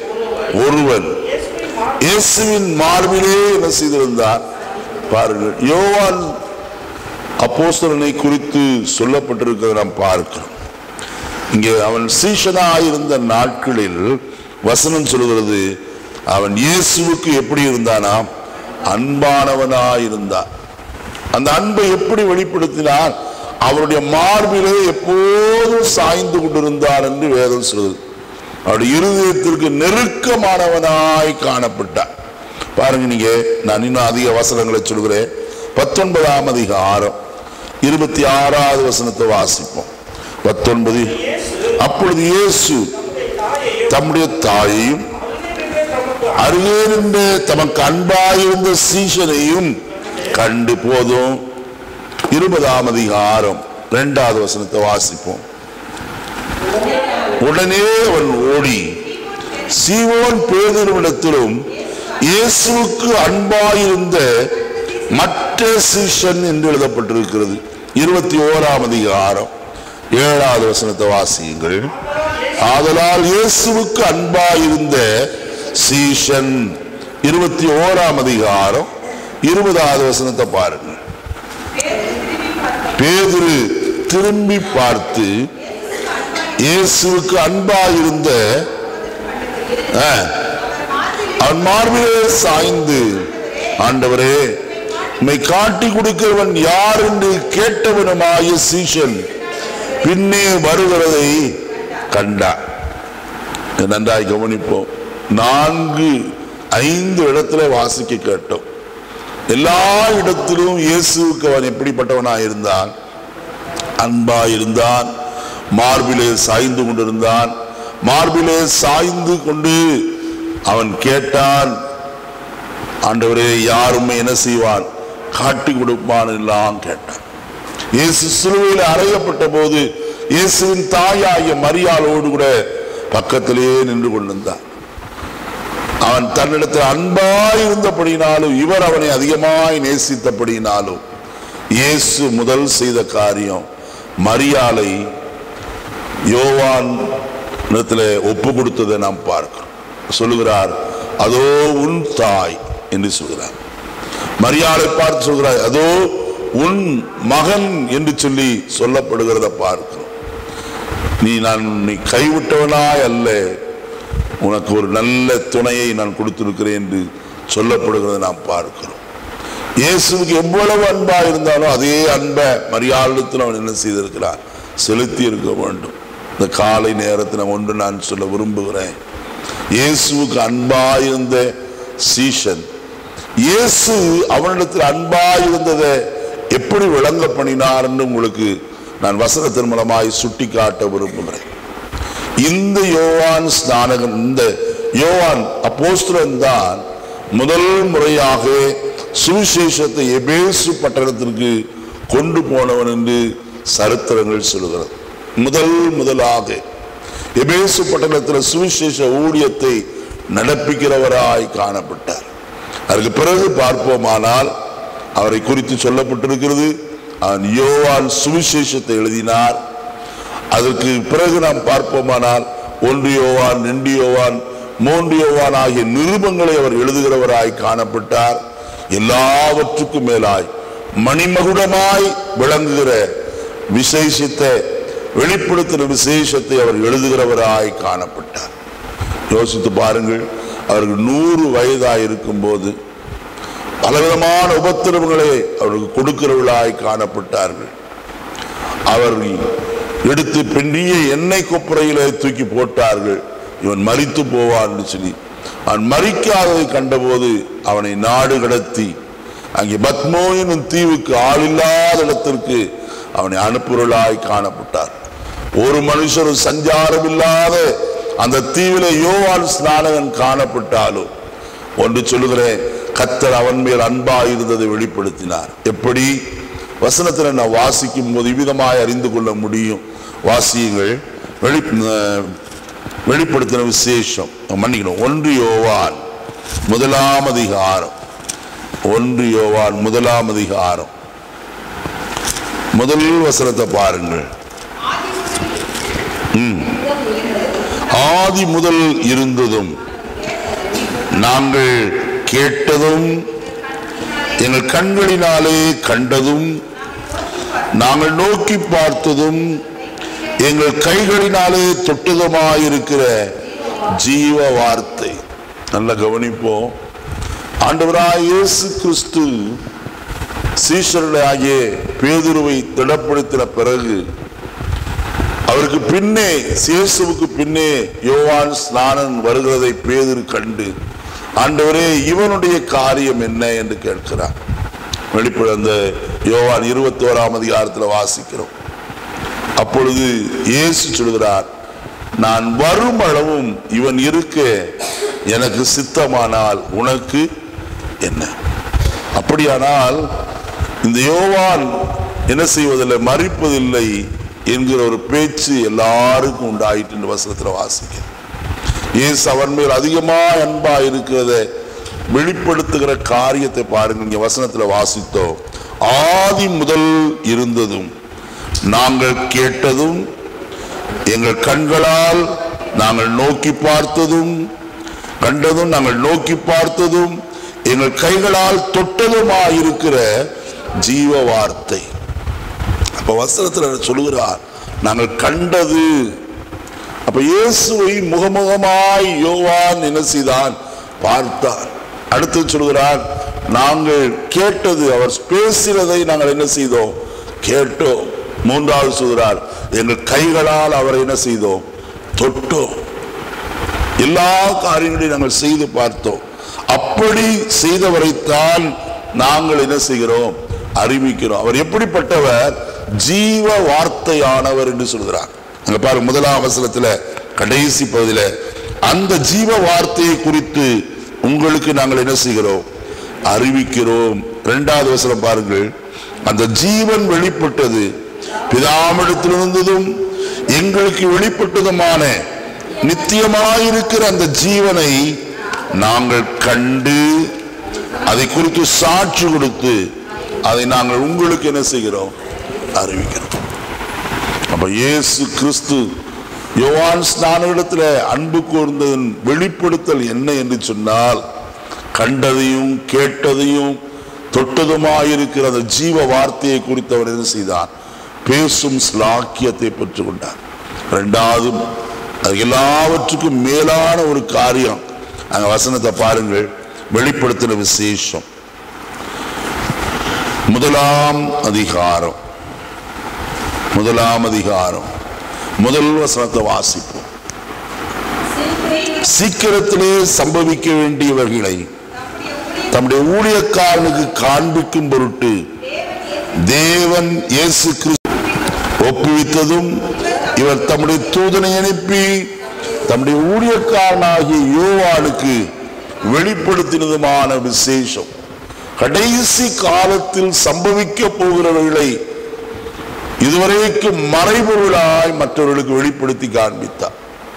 ஒருவன் இயேசுவின் மார்பு இயேசுவின் மார்பிலே என்ன செய்திருந்தார் பாருங்கள் யோவான் அப்போஸ்தலனை குறித்து சொல்லப்பட்டிருக்கிறதை நாம் பார்க்கிறோம் இங்கே அவன் சீஷனாயிருந்த நாட்களில் வசனம் சொல்கிறது அவன் இயேசுவுக்கு எப்படி இருந்தானாம் அன்பானவனாயிருந்தான் அந்த அன்பை எப்படி வெளிப்படுத்தினார் அவருடைய மார்பிலே எப்போதும் சாய்ந்து கொண்டிருந்தார் என்று வேதம் சொல்கிறது அவருடைய இருதயத்திற்கு நெருக்கமானவனாய் காணப்பட்டார் பாருங்க நீங்க நான் இன்னும் அதிக வசனங்களை சொல்கிறேன் பத்தொன்பதாம் அதிகாரம் இருபத்தி ஆறாவது வசனத்தை வாசிப்போம் பத்தொன்பது அப்பொழுது இயேசு தாயையும் தம்முடைய தாயையும் அவனிடமே தமக்கு அருகே நின்று தமக்கு அன்பாயிருந்த சீஷனையும் கண்டு போதும் இருபதாம் அதிகாரம் இரண்டாவது வசனத்தை வாசிப்போம் உடனே அவன் ஓடி சீவோன் பேதரிடத்திலும் இயேசுவுக்கு அன்பாயிருந்த மற்ற சீஷன் என்று எழுதப்பட்டிருக்கிறது இருபத்தி ஓராம் அதிகாரம் ஏழாவது வசனத்தை வாசியுங்கள் ஆதலால் இயேசுவுக்கு அன்பாயிருந்த சீஷன் இருபத்தி ஓராம் அதிகாரம் இருபதாவது வசனத்தை பாருங்கள் பேதுரு திரும்பி பார்த்து இயேசுவுக்கு அன்பாயிருந்த ஆ, அவன் மார்பிலே சாய்ந்து ஆண்டவரே உம்மை காட்டி கொடுக்கிறவன் யார் என்று கேட்டவனுமாய சீஷன் பின்னே வருகிறதை கண்டான் நன்றாய் கவனிப்போம் நான்கு ஐந்து இடத்துல வாசிக்க கேட்டோம் எல்லா இடத்திலும் இயேசுவுக்கு அவன் எப்படிப்பட்டவனாய் இருந்தான் அன்பாய் இருந்தான் மார்பிலே சாய்ந்து கொண்டிருந்தான் மார்பிலே சாய்ந்து கொண்டு அவன் கேட்டான் ஆண்டவரே யாருமே என்ன செய்வான் காட்டி கொடுப்பான் எல்லாம் கேட்டான் இயேசு சிலுவையில் அறையப்பட்ட போது இயேசுவின் தாயாகிய மரியாளோடு கூட பக்கத்திலே நின்று கொண்டிருந்தான் அவன் தன்னிடத்தில் அன்பாய் இருந்தபடினாலும் இவர் அவனை அதிகமாய் நேசித்தபடினாலும் இயேசு முதல் செய்த காரியம் மரியாளை யோவான் இடத்துல ஒப்பு கொடுத்ததை நாம் பார்க்கிறோம் சொல்லுகிறார் அதோ உன் தாய் என்று சொல்கிறார் மரியாதை பார்த்து சொல்கிறார் அதோ உன் மகன் என்று சொல்லி சொல்லப்படுகிறத பார்க்கிறோம் நீ நான் நீ கைவிட்டவனாய் அல்ல உனக்கு ஒரு நல்ல துணையை நான் கொடுத்திருக்கிறேன் என்று சொல்லப்படுகிறத நாம் பார்க்கிறோம் இயேசுவுக்கு எவ்வளவு அன்பா இருந்தாலும் அதே அன்பை மரியாதத்தில் அவன் என்ன செய்திருக்கிறான் செலுத்தி இருக்க வேண்டும் இந்த காலை நேரத்தில் ஒன்று நான் சொல்ல விரும்புகிறேன் இயேசுவுக்கு அன்பாயிருந்த சீஷன் இயேசு அவனிடத்தில் அன்பாய் இருந்ததை எப்படி விளங்க பண்ணினார்னு உங்களுக்கு நான் வசனத்தின் மூலமாய் சுட்டி காட்ட விரும்புகிறேன் இந்த யோவான் ஸ்நானகன் இந்த யோவான் அப்போஸ்தலன் தான் முதல் முறையாக சுவிசேஷத்தை எபேசு பட்டணத்திற்கு கொண்டு போனவன் என்று சரித்திரங்கள் சொல்கிறது முதல் முதலாக எபேசு பட்டணத்தில் சுவிசேஷ ஊழியத்தை நடப்பிக்கிறவராய் காணப்பட்டார் அதற்கு பிறகு பார்ப்போமானால் அவரை குறித்து சொல்லப்பட்டிருக்கிறது அவன் யோவான் சுவிசேஷத்தை எழுதினார் அதற்கு பிறகு நாம் பார்ப்போமானால் ஒன்று யோவான் ரெண்டு யோவான் மூன்று யோவான் ஆகிய நிருபங்களை அவர் எழுதுகிறவராய் காணப்பட்டார் எல்லாவற்றுக்கும் மேலாய் மணிமகுடமாய் விளங்குகிற விசேஷித்த வெளிப்படுத்துகிற விசேஷத்தை அவர் எழுதுகிறவராய் காணப்பட்டார் யோசித்து பாருங்கள் அவர்கள் நூறு வயதாய் இருக்கும்போது பலவிதமான உபத்திரவங்களை அவருக்கு கொடுக்கிறவர்களாய் காணப்பட்டார்கள் அவர்கள் எடுத்து பெண்ணிய எண்ணெய் கொப்பரையில தூக்கி போட்டார்கள் இவன் மரித்து போவான் சொல்லி அவன் மறிக்காததை கண்டபோது அவனை நாடு கடத்தி அங்கே பத்மோ எனும் தீவுக்கு ஆளில்லாத இடத்திற்கு அவனை அனுப்புறலாய் காணப்பட்டார் ஒரு மனுஷரும் சஞ்சாரம் இல்லாத அந்த தீவில யோவான் ஸ்நானகன் காணப்பட்டாலும் ஒன்று சொல்லுகிறேன் கத்தர் அவன் மேல் அன்பா இருந்ததை வெளிப்படுத்தினார் எப்படி வசனத்தில் நான் வாசிக்கும் போது இவ்விதமாய் அறிந்து கொள்ள முடியும் வாசியுங்கள் வெளி அஹ், வெளிப்படுத்தின விசேஷம் மன்னிக்கணும் ஒன்று யோவான் முதலாம் அதிகாரம் ஒன்று யோவான் முதலாம் அதிகாரம் முதல் வசனத்தை பாருங்கள் ம். ஆதி முதல் இருந்ததும் நாங்கள் கேட்டதும் எங்கள் கண்களினாலே கண்டதும் நாங்கள் நோக்கி பார்த்ததும் எங்கள் கைகளினாலே தொட்டதுமாயிருக்கிற ஜீவ வார்த்தை நல்ல கவனிப்போம் ஆண்டவராய் இயேசு கிறிஸ்து சீஷர்களாகிய பேதுருவை திடப்படுத்தின பிறகு அவருக்கு பின்னே இயேசுவுக்கு பின்னே யோவான் ஸ்நானன் வருகிறதை பேதுரு கண்டு ஆண்டவரே இவனுடைய காரியம் என்ன என்று கேட்கிறார் வெளிப்பட அந்த யோவான் இருபத்தி ஓராம் அதிகாரத்தில் வாசிக்கிறோம் அப்பொழுது இயேசு சொல்கிறார் நான் வரும் அளவும் இவன் இருக்க எனக்கு சித்தமானால் உனக்கு என்ன அப்படியானால் இந்த யோவான் என்ன செய்வதில்லை மறிப்பதில்லை என்கிற ஒரு பேச்சு எல்லாருக்கும் உண்டாயிட்டு இந்த வசனத்தில் வாசிக்கிறேன் இயேசு அவன் மேல் அதிகமா அன்பா இருக்கிறத வெளிப்படுத்துகிற காரியத்தை பாருங்க இங்க வசனத்துல வாசித்தோம் ஆதி முதல் இருந்ததும் நாங்கள் கேட்டதும் எங்கள் கண்களால் நாங்கள் நோக்கி பார்த்ததும் கண்டதும் நாங்கள் நோக்கி பார்த்ததும் எங்கள் கைகளால் தொட்டதுமாயிருக்கிற ஜீவ வார்த்தை அப்ப வசனத்துல சொல்லுகிறார் நாங்கள் கண்டது அப்ப இயேசுவை முகமுகமாய் யோவான் என்ன செய்தான் பார்த்தார் அடுத்து சொல்கிறார் நாங்கள் கேட்டது அவர் பேசினதை நாங்கள் என்ன செய்தோம் கேட்டோம் மூன்றாவது சொல்கிறார் எங்கள் கைகளால் அவரை என்ன செய்தோம் தொட்டோம் எல்லா காரியங்களையும் நாங்கள் செய்து பார்த்தோம் அப்படி செய்தவரைத்தான் நாங்கள் என்ன செய்கிறோம் அறிவிக்கிறோம் அவர் எப்படிப்பட்டவர் ஜீவ வார்த்தையானவர் என்று சொல்கிறார் அங்க பாருங்க முதலாம் அவசரத்துல கடைசி பகுதியில அந்த ஜீவ வார்த்தையை குறித்து உங்களுக்கு நாங்கள் என்ன செய்கிறோம் அறிவிக்கிறோம் இரண்டாவது வசனம் பாருங்கள் அந்த ஜீவன் வெளிப்பட்டது பிதாமிடத்திலிருந்ததும் எங்களுக்கு வெளிப்பட்டதுமான நித்தியமாயிருக்கிற அந்த ஜீவனை நாங்கள் கண்டு அதை குறித்து சாட்சி கொடுத்து அதை நாங்கள் உங்களுக்கு என்ன செய்கிறோம் அறிவிக்கிறோம் அப்ப இயேசு கிறிஸ்து யோவான் ஸ்நானத்தில் அன்பு கூர்ந்ததன் வெளிப்படுத்தல் என்ன என்று சொன்னால் கண்டதையும் கேட்டதையும் தொட்டதுமாயிருக்கிற அந்த ஜீவ வார்த்தையை குறித்து அவர் என்ன செய்தார் பேசும் ஸ்லாக்கியத்தை பெற்றுக் கொண்டார் இரண்டாவது அது எல்லாவற்றுக்கும் மேலான ஒரு காரியம் அங்க வசனத்தை பாருங்கள் வெளிப்படுத்தின விசேஷம் முதலாம் அதிகாரம் முதலாம் அதிகாரம் முதல் வசனத்தை வாசிப்போம் சிலுவையில் சீக்கிரத்திலே சம்பவிக்க வேண்டியவர்களை தம்முடைய தம்முடைய ஊழியக்காரனுக்கு காண்பிக்கும் பொருட்டு தேவன் இயேசு கிறிஸ்து ஒப்புவித்ததும் இவர் தம்முடைய தூதனை அனுப்பி தம்முடைய ஊழியக்காரனாகிய யோவானுக்கு வெளிப்படுத்தினதுமான விசேஷம் கடைசி காலத்தில் சம்பவிக்க போகிறவர்களை இதுவரைக்கும் மறைபொருளாய் மற்றவர்களுக்கு வெளிப்படுத்தி காண்பித்தார்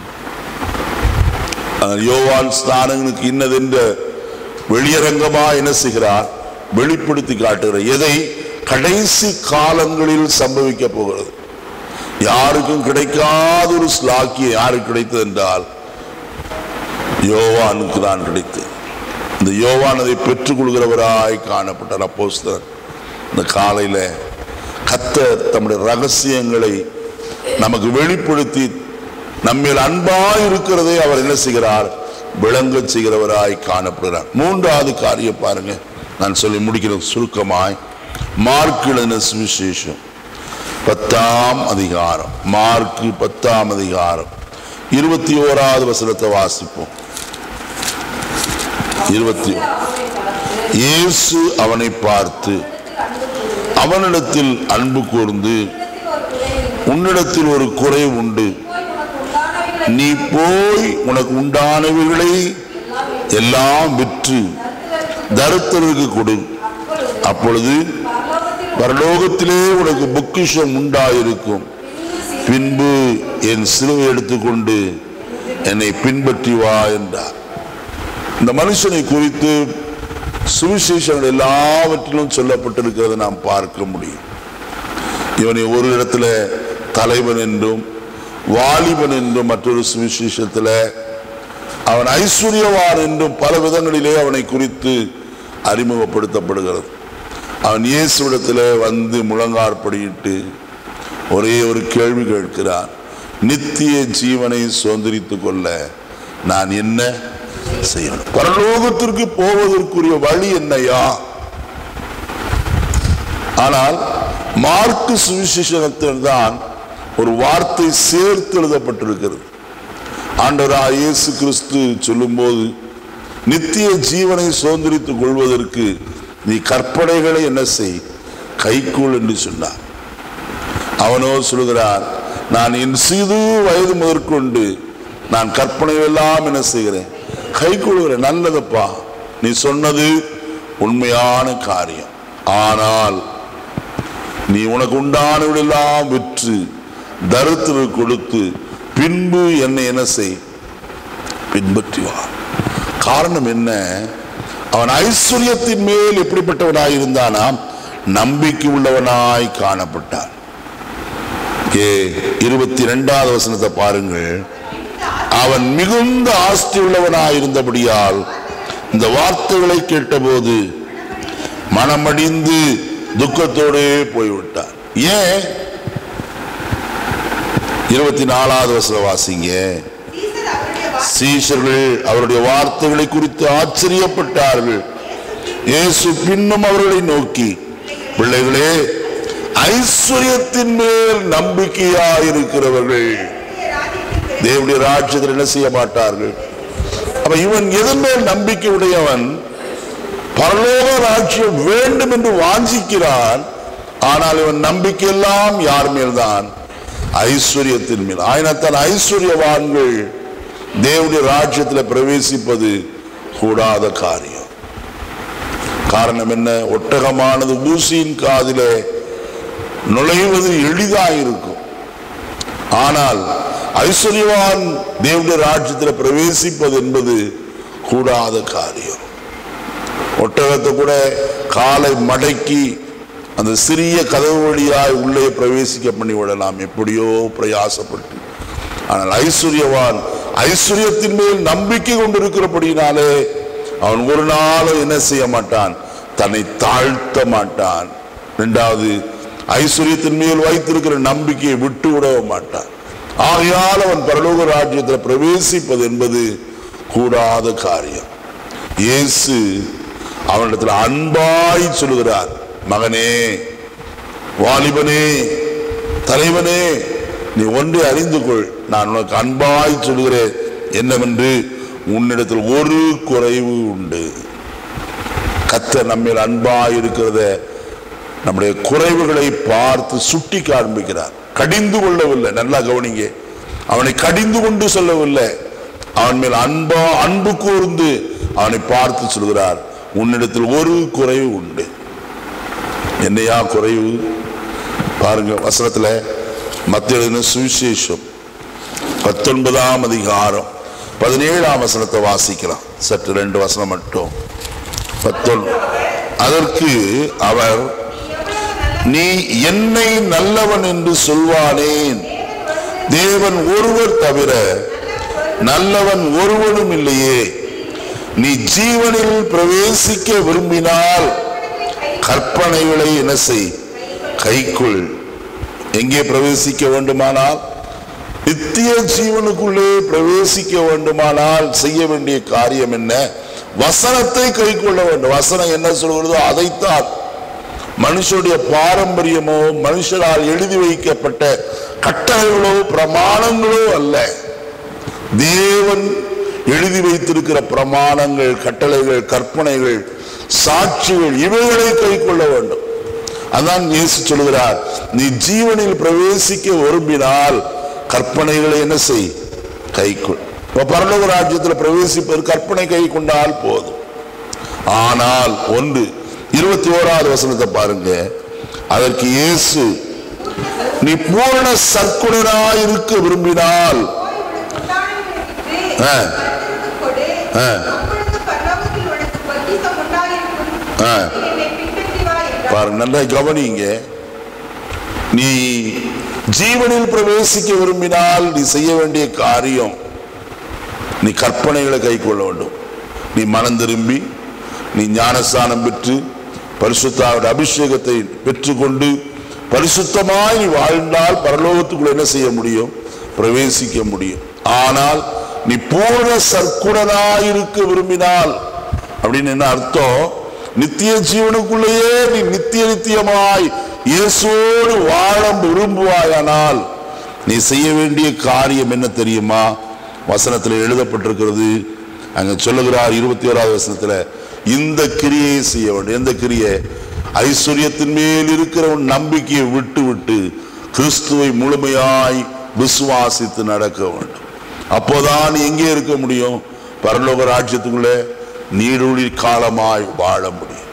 அதனால் யோவான் ஸ்நானங்களுக்கு இன்னதென்ற வெளியரங்கமா என்ன செய்கிறார் வெளிப்படுத்தி காட்டுகிறார் எதை கடைசி காலங்களில் சம்பவிக்க போகிறது யாருக்கும் கிடைக்காத ஒரு ஸ்லாக்கியம் யாருக்கு கிடைத்தது என்றால் யோவானுக்கு தான் கிடைத்தது இந்த யோவான் அதை பெற்றுக் கொள்கிறவராய் காணப்பட்டார் அப்போஸ்தலன் இந்த காலையில கத்தர் தம்முடைய ரகசியங்களை நமக்கு வெளிப்படுத்தி நம்மேல் அன்பாய் இருக்கிறதை அவர் என்ன செய்கிறார் விளங்க செய்கிறவராய் காணப்படுகிறார் மூன்றாவது காரியம் பாருங்க நான் சொல்லி முடிக்கிறேன் சுருக்கமாய் மார்க் எழுதின சுவிசேஷம் பத்தாம் அதிகாரம் மார்க்கு பத்தாம் அதிகாரம் இருபத்தி ஓராவது வசனத்தை வாசிப்போம் இருபத்தி இயேசு அவனை பார்த்து அவனிடத்தில் அன்பு கூர்ந்து உன்னிடத்தில் ஒரு குறை உண்டு நீ போய் உனக்கு உண்டானவைகளை எல்லாம் விற்று தருத்தருக்கு கொடு அப்பொழுது பரலோகத்திலே உனக்கு பொக்கிஷம் உண்டாயிருக்கும் பின்பு என் சிலுவை எடுத்துக்கொண்டு என்னை பின்பற்றி வா என்றார் இந்த மனுஷனை குறித்து சுவிசேஷங்கள் எல்லாவற்றிலும் சொல்லப்பட்டிருக்கிறதை நாம் பார்க்க முடியும் இவனை ஒரு இடத்துல தலைவன் என்றும் வாலிபன் என்றும் மற்றொரு சுவிசேஷத்தில் அவன் ஐஸ்வர்யவான் என்றும் பல விதங்களிலே அவனை குறித்து அறிமுகப்படுத்தப்படுகிறது அவன் இயேசுவிடத்தில் வந்து முழங்காற்படியிட்டு ஒரே ஒரு கேள்வி கேட்கிறான் நித்திய ஜீவனை சுதந்திரித்துக் கொள்ள நான் என்ன செய்யணும் பரலோகத்திற்கு போவதற்குரிய வழி என்னையா ஆனால் மார்க்கு சுவிசேஷத்தில் தான் ஒரு வார்த்தை சேர்த்து எழுதப்பட்டிருக்கிறது ஆண்டவராக இயேசு கிறிஸ்து சொல்லும்போது நித்திய ஜீவனை சுதந்திரித்துக் கொள்வதற்கு நீ கற்பனைகளை என்ன செய் கைக்கூள் என்று சொன்னார் அவனோ சொல்கிறான் நான் என் சிறு வயது முதற்கொண்டு நான் கற்பனை எல்லாம் என்ன செய்கிறேன் கை கொள்கிறேன் நல்லதப்பா நீ சொன்னது உண்மையான காரியம் ஆனால் நீ உனக்கு உண்டானவர்களெல்லாம் விற்று தரித்திர கொடுத்து பின்பு என்னை என்ன செய் பின்பற்றி வா காரணம் என்ன அவன் ஐஸ்வர்யத்தின் மேல் எப்படிப்பட்டவனாய் இருந்தானாம் நம்பிக்கை உள்ளவனாய் காணப்பட்டான் ஏ இருபத்தி ரெண்டாவது வசனத்தை பாருங்கள் அவன் மிகுந்த ஆஸ்தி உள்ளவனாய் இருந்தபடியால் இந்த வார்த்தைகளை கேட்டபோது மனமடிந்து துக்கத்தோடே போய்விட்டார் ஏன் இருபத்தி நாலாவது வசனம் வாசிங்க சீசர் சீஷர்கள் அவருடைய வார்த்தை அவருடைய வார்த்தைகளை குறித்து ஆச்சரியப்பட்டார்கள் இயேசு பின்னும் அவர்களை நோக்கி பிள்ளைகளே ஐஸ்வர்யத்தின் மேல் நம்பிக்கையாயிருக்கிறவர்கள் ராஜ்யத்திற்கு தேவனுடைய ராஜ்யத்தில் என்ன செய்ய மாட்டார்கள் அப்ப இவன் எதன் மேல் நம்பிக்கை உடையவன் பரலோக ராஜ்யம் வேண்டும் என்று வாஞ்சிக்கிறான் ஆனால் இவன் நம்பிக்கை எல்லாம் யார் மேல்தான் ஐஸ்வர்யத்தின் மேல் ஆயினத்தால் ஐஸ்வர்யவான்கள் தேவனுடைய ராஜ்யத்தில் பிரவேசிப்பது கூடாத காரியம் காரணம் என்ன ஒட்டகமானது ஊசியின் காதிலே நுழைவது எளிதாயிருக்கும் ஆனால் ஐஸ்வர்யவான் தேவனுடைய ராஜ்யத்தில் பிரவேசிப்பது என்பது கூடாத காரியம் ஒட்டகத்தை கூட காலை மடக்கி அந்த சிறிய கதவு வழியாய் உள்ளே பிரவேசிக்க பண்ணி விடலாம் எப்படியோ பிரயாசப்பட்டு ஆனால் ஐஸ்வர்யவான் ஐஸ்வர்யத்தின் மேல் நம்பிக்கை கொண்டிருக்கிறபடினாலே அவன் ஒரு நாளும் என்ன செய்ய மாட்டான் தன்னை தாழ்த்த மாட்டான் இரண்டாவது ஐஸ்வர்யத்தின் மேல் வைத்திருக்கிற நம்பிக்கையை விட்டு விடவே மாட்டான் ஆகையால் அவன் பரலோக ராஜ்யத்தில் பிரவேசிப்பது என்பது கூடாத காரியம் இயேசு அவனிடத்தில் அன்பாய் சொல்லுகிறார் மகனே வாலிபனே தலைவனே நீ ஒன்றை அறிந்து கொள் நான் உனக்கு அன்பாய் சொல்கிறேன் என்னவென்று உன்னிடத்தில் ஒரு குறைவு உண்டு கர்த்தர் நம்மேல் அன்பாய் இருக்கிறத நம்முடைய குறைவுகளை பார்த்து சுட்டி காண்பிக்கிறார் கடிந்து கொள்ளவில்லை நல்லா கவனிங்க அவனை கடிந்து கொண்டு சொல்லவில்லை அவன் மேல் அன்பா அன்பு கூர்ந்து அவனை பார்த்து சொல்கிறார் உன்னிடத்தில் ஒரு குறைவு உண்டு என்னையா குறைவு பாருங்க வசனத்துல மத்திய சுவிசேஷம் பத்தொன்பதாம் அதிகாரம் பதினேழாம் வசனத்தை வாசிக்கலாம் சற்று ரெண்டு வசனம் மட்டும் பத்தொன் அதற்கு அவர் நீ என்னை நல்லவன் என்று சொல்வானேன் தேவன் ஒருவர் தவிர நல்லவன் ஒருவனும் இல்லையே நீ ஜீவனில் பிரவேசிக்க விரும்பினால் கற்பனைகளை என்ன செய் கைக்குள் எங்கே பிரவேசிக்க வேண்டுமானால் நித்திய ஜீவனுக்குள்ளே பிரவேசிக்க வேண்டுமானால் செய்ய வேண்டிய காரியம் என்ன வசனத்தை கைக்கொள்ள வேண்டும் வசனம் என்ன சொல்கிறதோ அதைத்தான் மனுஷனுடைய பாரம்பரியமோ மனுஷரால் எழுதி வைக்கப்பட்ட கட்டளைகளோ பிரமாணங்களோ அல்ல தேவன் எழுதி வைத்திருக்கிற பிரமாணங்கள் கட்டளைகள் கற்பனைகள் சாட்சிகள் இவைகளை கைக்கொள்ள வேண்டும் அதான் இயேசு சொல்கிறார் நீ ஜீவனில் பிரவேசிக்க விரும்பினால் கற்பனைகளை என்ன செய் கைக்கொள் இப்ப பரலோக ராஜ்யத்தில் பிரவேசிப்பது கற்பனை கை கொண்டால் போதும் ஆனால் ஒன்று இருபத்தி ஓராவது வசனத்தை பாருங்க அதற்கு இயேசு நீ பூர்ண சற்குணராய் இருக்க விரும்பினால் ஆ. ஆ. ஆ. பாருங்க நல்லா கவனிங்க நீ ஜீவனில் பிரவேசிக்க விரும்பினால் நீ செய்ய வேண்டிய காரியம் நீ கற்பனைகளை கைக்கொள்ள வேண்டும் நீ மனம் திரும்பி நீ ஞானஸ்தானம் பெற்று பரிசுத்தாவோட அபிஷேகத்தை பெற்றுக்கொண்டு பரிசுத்தமாய் நீ வாழ்ந்தால் பரலோகத்துக்குள்ள என்ன செய்ய முடியும் பிரவேசிக்க முடியும் ஆனால் நீ பூர்ண சற்குணனாயிருக்க விரும்பினால் அப்படின்னு என்ன அர்த்தம் நித்திய ஜீவனுக்குள்ளேயே நீ நித்திய நித்தியமாய் இயேசுவோடு வாழ விரும்புவாயானால் நீ செய்ய வேண்டிய காரியம் என்ன தெரியுமா வசனத்தில் எழுதப்பட்டிருக்கிறது அங்க சொல்லுகிறார் இருபத்தி ஓராவது வசனத்துல இந்த கிரியை செய்ய வேண்டும் எந்த கிரியை ஐஸ்வர்யத்தின் மேல் இருக்கிற உன் நம்பிக்கையை விட்டு விட்டு கிறிஸ்துவை முழுமையாய் விசுவாசித்து நடக்க வேண்டும் அப்போதான் எங்கே இருக்க முடியும் பரலோக ராஜ்யத்துக்குள்ள நீடூழி காலமாய் வாழ முடியும்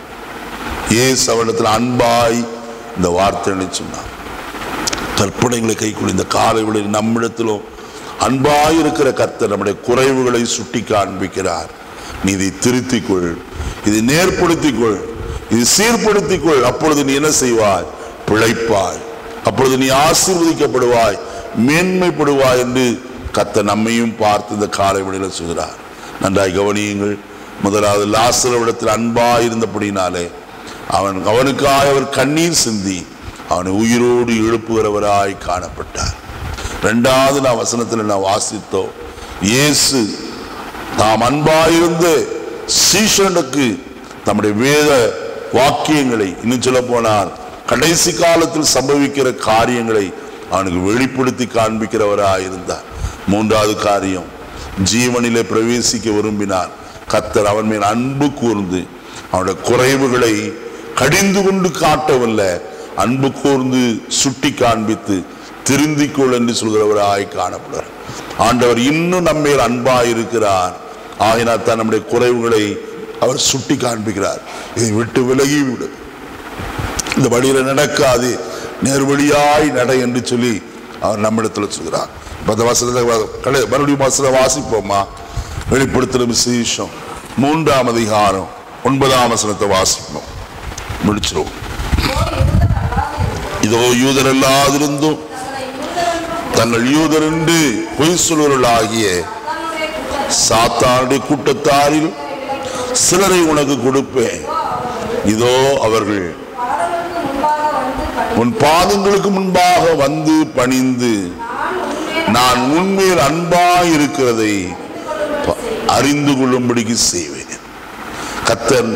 ஏசு அவனிடத்தில் அன்பாய் இந்த வார்த்தை சொன்னார் கற்பனைகளை கைக்குள்ள இந்த காலை விட நம்மிடத்திலும் அன்பாய் இருக்கிற கர்த்தர் நம்முடைய குறைவுகளை சுட்டி காண்பிக்கிறார் நீ இதை திருத்திக் கொள் இதை நேர்படுத்திக் கொள் இது சீர்படுத்திக் கொள் அப்பொழுது நீ என்ன செய்வாய் பிழைப்பாய் அப்பொழுது நீ ஆசீர்வதிக்கப்படுவாய் மேன்மைப்படுவாய் என்று கத்த நம்மையும் பார்த்து இந்த காலை விடையில சொல்கிறார் நன்றாய் கவனியுங்கள் முதலாவது லாசரவிடத்தில் அன்பாய் இருந்தபடினாலே அவன் அவனுக்காக அவர் கண்ணீர் சிந்தி அவனை உயிரோடு எழுப்புகிறவராய் காணப்பட்டார் ரெண்டாவது நான் வசனத்தில் நான் வாசித்தோம் இயேசு தாம் அன்பாயிருந்து சீஷனுக்கு தம்முடைய வேத வாக்கியங்களை இன்னும் சொல்ல போனால் கடைசி காலத்தில் சம்பவிக்கிற காரியங்களை அவனுக்கு வெளிப்படுத்தி காண்பிக்கிறவராய் இருந்தார் மூன்றாவது காரியம் ஜீவனிலே பிரவேசிக்க விரும்பினார் கத்தர் அவன் மேல் அன்பு கூர்ந்து அவனுடைய குறைவுகளை கடிந்து கொண்டு காட்டவில்லை அன்பு கூர்ந்து சுட்டி காண்பித்து திருந்திக்கொள் என்று சொல்கிறவராய் காணப்படுறார் ஆண்டவர் இன்னும் நம்மேல் அன்பாய் இருக்கிறார் ஆகினால் தான் நம்முடைய குறைவுகளை அவர் சுட்டி காண்பிக்கிறார் இதை விட்டு விலகி விடு இந்த வழியில நடக்காது நேர்வழியாய் நட என்று சொல்லி அவர் நம்மிடத்தில் சொல்கிறார் இப்ப அந்த வசனத்தை வ- கலை- மறுபடியும் வசனம் வாசிப்போமா வெளிப்படுத்துற விசேஷம் மூன்றாம் அதிகாரம் ஒன்பதாம் வசனத்தை வாசிப்போம் முடிச்சிருவோம் இதோ யூதர் அல்லாதிருந்தும் தங்கள் யூதர் என்று பொய் சொல்வர்களாகிய சாத்தானுடைய கூட்டத்தாரில் சிலரை உனக்கு கொடுப்பேன் இதோ அவர்கள் உன் பாதங்களுக்கு முன்பாக வந்து பணிந்து நான் உண்மையில் அன்பாய் இருக்கிறதை ப- அறிந்து கொள்ளும்படிக்கு செய்வேன் கத்தன்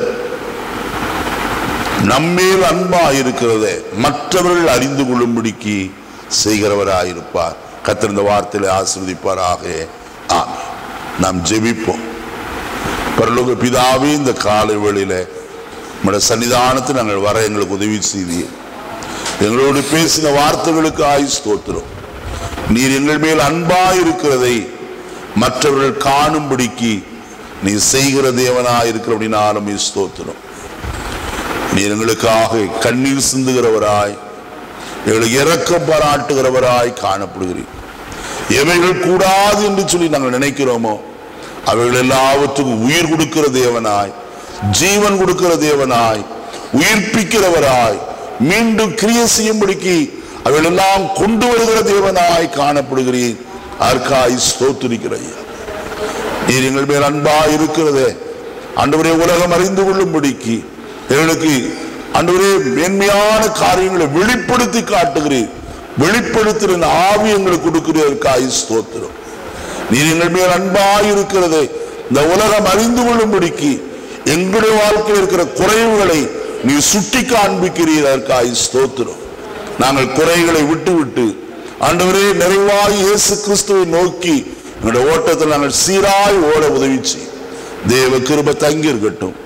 நம்மேல் அன்பாய் இருக்கிறதை மற்றவர்கள் அறிந்து கொள்ளும்படிக்கு செய்கிறவராயிருப்பார் கத்தர் இந்த வார்த்தையில ஆசிர்வதிப்பாராக ஆமென் நாம் ஜெபிப்போம் பரலோக பிதாவே இந்த காலை வேளையில உம்முடைய சன்னிதானத்தில் நாங்கள் வர எங்களுக்கு உதவி செய்தீர் எங்களோடு பேசின வார்த்தைகளுக்கு ஆய் ஸ்தோத்திரம் நீர் எங்கள் மேல் அன்பாய் இருக்கிறதை மற்றவர்கள் காணும்படிக்கு நீ செய்கிற தேவனாய் இருக்கிறபடினாலும் நீ ஸ்தோத்திரம் நீர் எங்களுக்காக கண்ணீர் சிந்துகிறவராய் எங்களுக்கு இரக்கம் பாராட்டுகிறவராய் காணப்படுகிறீர் எவைகள் கூடாது என்று சொல்லி நாங்கள் நினைக்கிறோமோ அவைகள் எல்லாவற்றுக்கும் உயிர் கொடுக்கிற தேவனாய் ஜீவன் கொடுக்கிற தேவனாய் உயிர்ப்பிக்கிறவராய் மீண்டும் கிரிய செய்யும்படிக்கு அவைகள் எல்லாம் கொண்டு வருகிற தேவனாய் காணப்படுகிறீர் அதற்காய் ஸ்தோத்திரிக்கிறையா நீர் எங்கள் மேல் அன்பா இருக்கிறதே ஆண்டவரே உலகம் அறிந்து கொள்ளும்படிக்கு எங்களுக்கு ஆண்டவரே மேன்மையான காரியங்களை வெளிப்படுத்தி காட்டுகிறீர் வெளிப்படுத்துகிற ஆவி எங்களுக்கு கொடுக்கிறதற்காய் ஸ்தோத்திரம் நீர் எங்கள் மேல் அன்பா இருக்கிறதே இந்த உலகம் அறிந்து கொள்ளும்படிக்கு எங்களுடைய வாழ்க்கையில் இருக்கிற குறைவுகளை நீ சுட்டி காண்பிக்கிறீர் அதற்காய் ஸ்தோத்திரம் நாங்கள் குறைகளை விட்டு விட்டு ஆண்டவரே நிறைவாய் இயேசு கிறிஸ்துவை நோக்கி எங்களுடைய ஓட்டத்தில் நாங்கள் சீராய் ஓட உதவி செய் தேவ கிருப தங்கி இருக்கட்டும்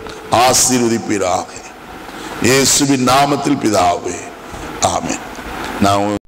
ஆசீர்வதிப்பீராக இயேசுவின் நாமத்தில் பிதாவே ஆமென் நான்